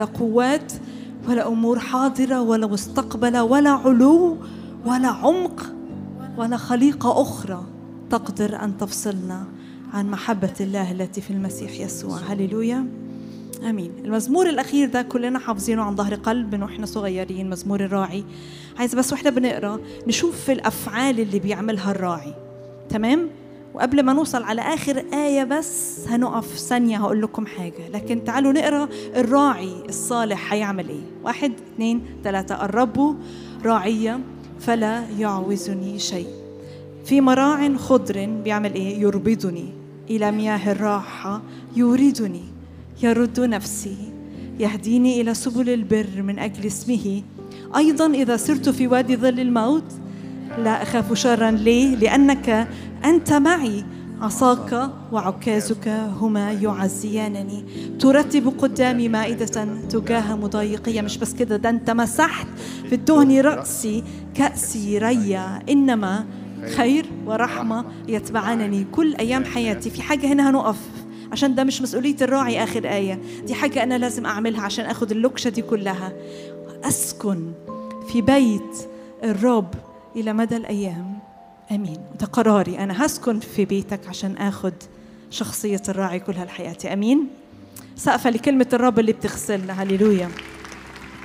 قوات ولا امور حاضره ولا مستقبله ولا علو ولا عمق ولا خليقه اخرى تقدر ان تفصلنا عن محبه الله التي في المسيح يسوع هللويا امين المزمور الاخير ده كلنا حافظينه عن ظهر قلب من واحنا صغيرين مزمور الراعي عايز بس واحنا بنقرا نشوف في الافعال اللي بيعملها الراعي تمام وقبل ما نوصل على آخر آية بس هنقف ثانية هقول لكم حاجة لكن تعالوا نقرأ الراعي الصالح هيعمل إيه واحد اثنين ثلاثة الرب راعية فلا يعوزني شيء في مراع خضر بيعمل إيه يربضني إلى مياه الراحة يوردني يرد نفسي يهديني إلى سبل البر من أجل اسمه أيضا إذا سرت في وادي ظل الموت لا أخاف شرا ليه؟ لأنك أنت معي عصاك وعكازك هما يعزيانني ترتب قدامي مائدة تجاه مضايقية مش بس كده ده أنت مسحت في الدهن رأسي كأسي ريا إنما خير ورحمة يتبعانني كل أيام حياتي في حاجة هنا هنقف عشان ده مش مسؤولية الراعي آخر آية دي حاجة أنا لازم أعملها عشان أخد اللكشة دي كلها أسكن في بيت الرب إلى مدى الأيام امين ده قراري انا هسكن في بيتك عشان اخد شخصيه الراعي كل هالحياه امين سقفه لكلمه الرب اللي بتغسلنا هللويا